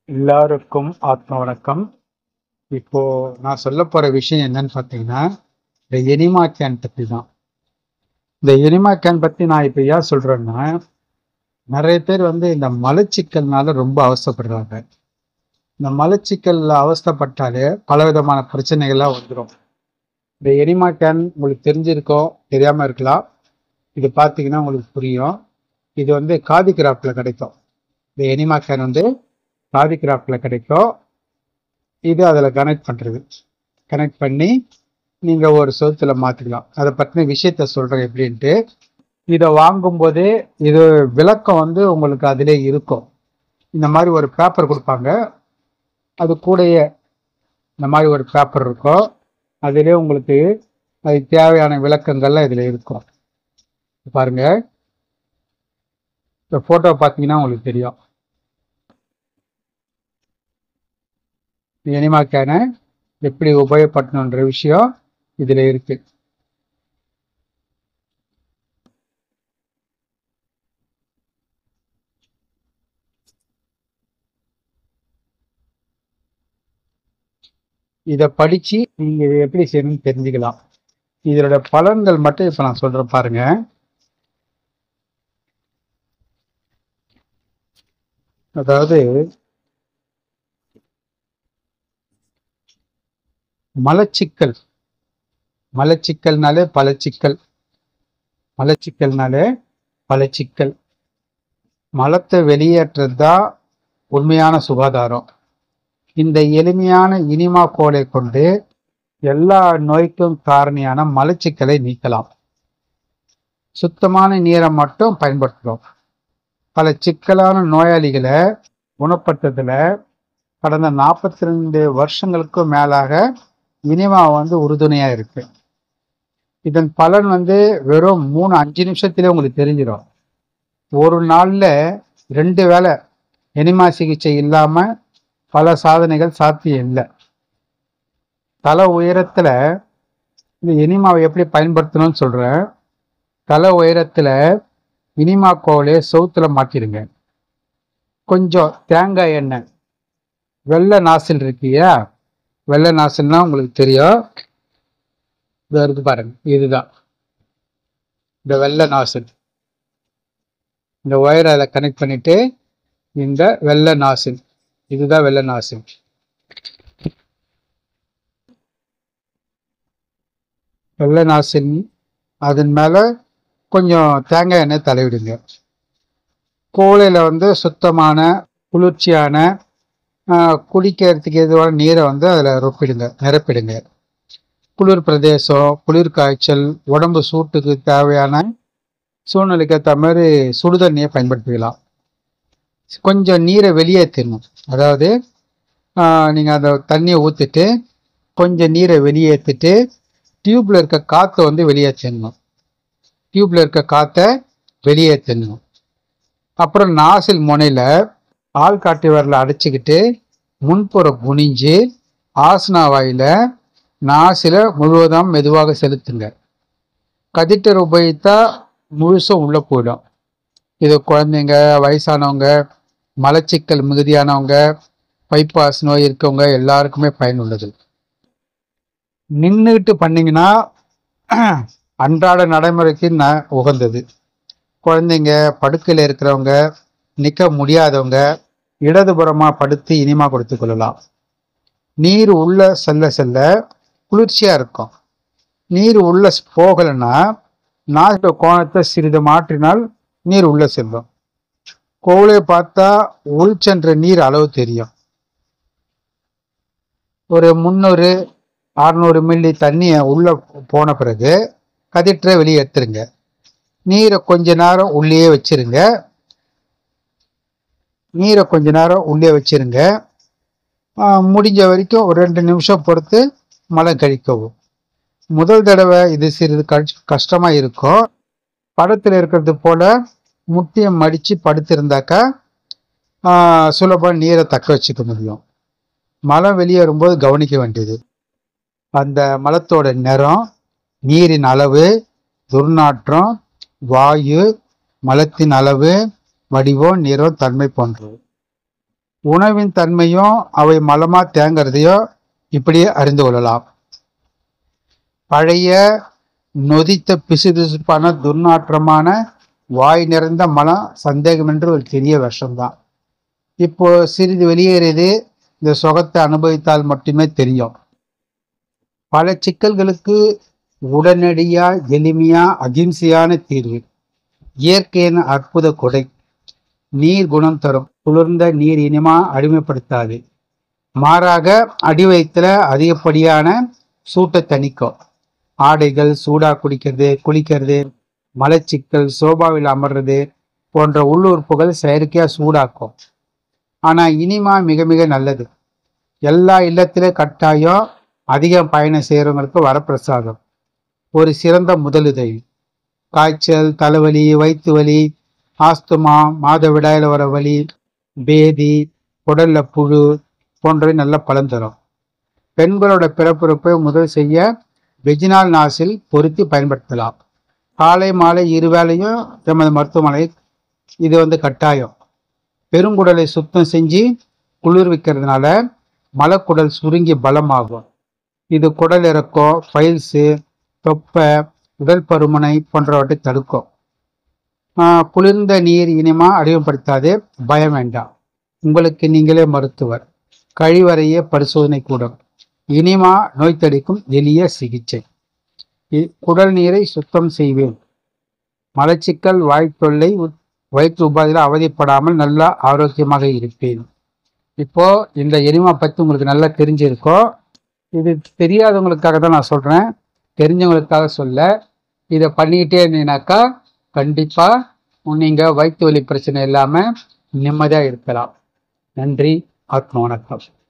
எல்லாருக்கும் ஆத்ம வணக்கம் இப்போ நான் சொல்ல போற விஷயம் என்னன்னு பார்த்தீங்கன்னா இந்த எனிமா கேன் பத்தி தான் இந்த எனிமா கேன் பத்தி நான் இப்போ ஏன் சொல்றேன்னா நிறைய பேர் வந்து இந்த மலச்சிக்கல்னால ரொம்ப அவஸ்தைப்படுறாங்க இந்த மலச்சிக்கல்ல அவஸ்தைப்பட்டாலே பலவிதமான பிரச்சனைகள்லாம் வந்துடும் இந்த எனிமா கேன் உங்களுக்கு தெரிஞ்சிருக்கோம் தெரியாம இருக்கலாம் இது பார்த்தீங்கன்னா உங்களுக்கு புரியும் இது வந்து காதி கிராஃப்ட்ல கிடைக்கும் இந்த எனிமா கேன் வந்து காதி கிராஃப்ட்ல கிடைக்கும் இது அதில் கனெக்ட் பண்ணுறது கனெக்ட் பண்ணி நீங்கள் ஒரு சொத்துல மாற்றிக்கலாம் அதை பற்றின விஷயத்த சொல்கிறேன் எப்படின்ட்டு இதை வாங்கும்போதே இது விளக்கம் வந்து உங்களுக்கு அதிலே இருக்கும் இந்த மாதிரி ஒரு பேப்பர் கொடுப்பாங்க அது கூடயே இந்த மாதிரி ஒரு பேப்பர் இருக்கும் அதிலே உங்களுக்கு அதுக்கு தேவையான விளக்கங்கள்லாம் இதில் இருக்கும் பாருங்க இந்த ஃபோட்டோ பார்த்தீங்கன்னா உங்களுக்கு தெரியும் எனிமா கேனை எப்படி உபயோகப்படுத்தணுன்ற விஷயம் இதில் இருக்கு இதை படிச்சு நீங்க இதை எப்படி செய்யணும்னு தெரிஞ்சுக்கலாம் இதோட பலன்கள் மட்டும் இப்ப நான் சொல்றேன் பாருங்க அதாவது மலச்சிக்கல் மலச்சிக்கல்னாலே பல சிக்கல் மலச்சிக்கல்னாலே பல சிக்கல் மலத்தை வெளியேற்றது தான் உண்மையான சுகாதாரம் இந்த எளிமையான இனிமா கோலை கொண்டு எல்லா நோய்க்கும் காரணியான மலச்சிக்கலை நீக்கலாம் சுத்தமான நீரை மட்டும் பயன்படுத்துகிறோம் பல சிக்கலான நோயாளிகளை குணப்படுத்துறதுல கடந்த நாற்பத்தி ரெண்டு வருஷங்களுக்கும் மேலாக இனிமா வந்து உறுதுணையா இருக்கு இதன் பலன் வந்து வெறும் மூணு அஞ்சு நிமிஷத்திலே உங்களுக்கு தெரிஞ்சிடும் ஒரு நாள்ல ரெண்டு வேளை எனிமா சிகிச்சை இல்லாம பல சாதனைகள் சாத்தியம் இல்லை தலை உயரத்துல இந்த இனிமாவை எப்படி பயன்படுத்தணும்னு சொல்றேன் தலை உயரத்துல இனிமா கோலை சவுத்துல மாட்டிடுங்க கொஞ்சம் தேங்காய் எண்ணெய் வெள்ளை நாசில் இருக்கியா வெள்ளை நாசில்னா உங்களுக்கு தெரியும் இது இருக்கு பாருங்க இதுதான் இந்த வெள்ளை நாசில் இந்த ஒயரை அதை கனெக்ட் பண்ணிட்டு இந்த வெள்ளை நாசில் இதுதான் வெள்ளை நாசில் வெள்ளை நாசில் அதன் மேல கொஞ்சம் தேங்காய் எண்ணெய் தடவிடுங்க கோலையில வந்து சுத்தமான குளிர்ச்சியான ஆஹ், குடிக்கிறதுக்கு எதுவான நீரை வந்து அதில் ரொப்பிடுங்க நிரப்பிடுங்க குளிர் பிரதேசம் குளிர் காய்ச்சல் உடம்பு சூட்டுக்கு தேவையான சூழ்நிலைக்கு ஏற்ற மாதிரி சுடுதண்ணியை பயன்படுத்திக்கலாம் கொஞ்சம் நீரை வெளியேற்றணும் அதாவது நீங்கள் அந்த தண்ணியை ஊற்றிட்டு கொஞ்சம் நீரை வெளியேற்றிட்டு டியூப்ல இருக்க காற்றை வந்து வெளியேற்றணும் டியூப்ல இருக்க காற்றை வெளியேற்றணும் அப்புறம் நாசில் முனையில ஆள்காட்டி விரல அடைச்சிக்கிட்டு முன்புறம் குனிஞ்சு ஆசனா வாயில நாசில முழுவதும் மெதுவாக செலுத்துங்க கதிட்டர் உபயோகித்தா முழுசும் உள்ள போயிடும் இது குழந்தைங்க வயசானவங்க மலச்சிக்கல் மிகுதியானவங்க பைப்பாஸ் நோய் இருக்கவங்க எல்லாருக்குமே பயனுள்ளது நின்றுட்டு பண்ணீங்கன்னா அன்றாட நடைமுறைக்கு ந உகந்தது குழந்தைங்க படுக்கையில் இருக்கிறவங்க நிற்க முடியாதவங்க இடதுபுறமா படுத்து இனிமா கொடுத்து கொள்ளலாம் நீர் உள்ள செல்ல செல்ல குளிர்ச்சியா இருக்கும் நீர் உள்ள போகலைன்னா நாட்டு கோணத்தை சிறிது மாற்றினால் நீர் உள்ள செல்லும் கோவிலை பார்த்தா உள் சென்ற நீர் அளவு தெரியும் ஒரு முந்நூறு அறுநூறு மில்லி தண்ணியை உள்ள போன பிறகு கதிற்ற வெளியே எடுத்துருங்க நீரை கொஞ்ச நேரம் உள்ளேயே வச்சிருங்க நீரை கொஞ்ச நேரம் உள்ளே வச்சிருங்க ஆஹ் முடிஞ்ச வரைக்கும் ஒரு ரெண்டு நிமிஷம் பொறுத்து மழை கழிக்கவும் முதல் தடவை இது சிறிது கஷ்ட- கஷ்டமா இருக்கும் படத்துல இருக்கிறது போல முட்டியை மடிச்சு படுத்திருந்தாக்கா ஆஹ் சுலபமா நீரை தக்க வச்சுக்க முடியும் மழை வெளியேறும்போது கவனிக்க வேண்டியது அந்த மலத்தோட நிறம் நீரின் அளவு துர்நாற்றம் வாயு மலத்தின் அளவு வடிவம் நிறம் தன்மை போன்றது உணவின் தன்மையும் அவை மலமா தேங்கிறதையும் இப்படியே அறிந்து கொள்ளலாம் பழைய நொதித்த பிசுபிசுப்பான துர்நாற்றமான வாய் நிறைந்த மலம் சந்தேகமின்றி ஒரு பெரிய விஷம்தான் இப்போ சிறிது வெளியேறியது இந்த சுகத்தை அனுபவித்தால் மட்டுமே தெரியும் பல சிக்கல்களுக்கு உடனடியா எளிமையா அகிம்சையான தீர்வு இயற்கையின் அற்புத கொடை நீர் குணம் தரும் குளிர்ந்த நீர் இனிமா அடிமைப்படுத்தாது மாறாக அடி வயிற்றுல அதிகப்படியான சூட்டை தணிக்கும் ஆடைகள் சூடா குடிக்கிறது குளிக்கிறது மலச்சிக்கல் சோபாவில் அமர்றது போன்ற உள்ளுறுப்புகள் செயற்கையா சூடாக்கும் ஆனா இனிமா மிக மிக நல்லது எல்லா இல்லத்திலே கட்டாயம் அதிகம் பயணம் செய்கிறவங்களுக்கு வரப்பிரசாதம் ஒரு சிறந்த முதலுதவி காய்ச்சல் தலைவலி வயிற்று வலி ஆஸ்துமா மாதவிடாயில வர வலி பேதி குடல்ல புழு போன்றவை நல்ல பலன் தரும் பெண்களோட பிறப்புறுப்பை முதல் செய்ய வெஜினால் நாசில் பொருத்தி பயன்படுத்தலாம் காலை மாலை இருவேளையும் எமது மருத்துவமனை இது வந்து கட்டாயம் பெருங்குடலை சுத்தம் செஞ்சு குளிர்விக்கிறதுனால மலக்குடல் சுருங்கி பலமாகும் இது குடல் இறக்கம் ஃபைல்ஸு தொப்பை உடல் பருமனை போன்றவற்றை தடுக்கும் ஆஹ் குளிர்ந்த நீர் இனிமா அறிமுகப்படுத்தாது பயம் வேண்டாம் உங்களுக்கு நீங்களே மருத்துவர் கழிவறைய பரிசோதனை கூடம் இனிமா நோய் தடுக்கும் எளிய சிகிச்சை இ- குடல் நீரை சுத்தம் செய்வேன் மலச்சிக்கல் வாய்த்தொல்லை உ- வயிற்று உபாதையில் அவதிப்படாமல் நல்லா ஆரோக்கியமாக இருப்பேன் இப்போ இந்த எனிமா பற்றி உங்களுக்கு நல்லா தெரிஞ்சிருக்கும் இது தெரியாதவங்களுக்காக தான் நான் சொல்கிறேன் தெரிஞ்சவங்களுக்காக சொல்ல இதை பண்ணிக்கிட்டே இருந்தீங்கன்னாக்கா கண்டிப்பாக நீங்கள் வயிற்று வலி பிரச்சனை இல்லாமல் நிம்மதியாக இருக்கலாம் நன்றி ஆத்ம வணக்கம்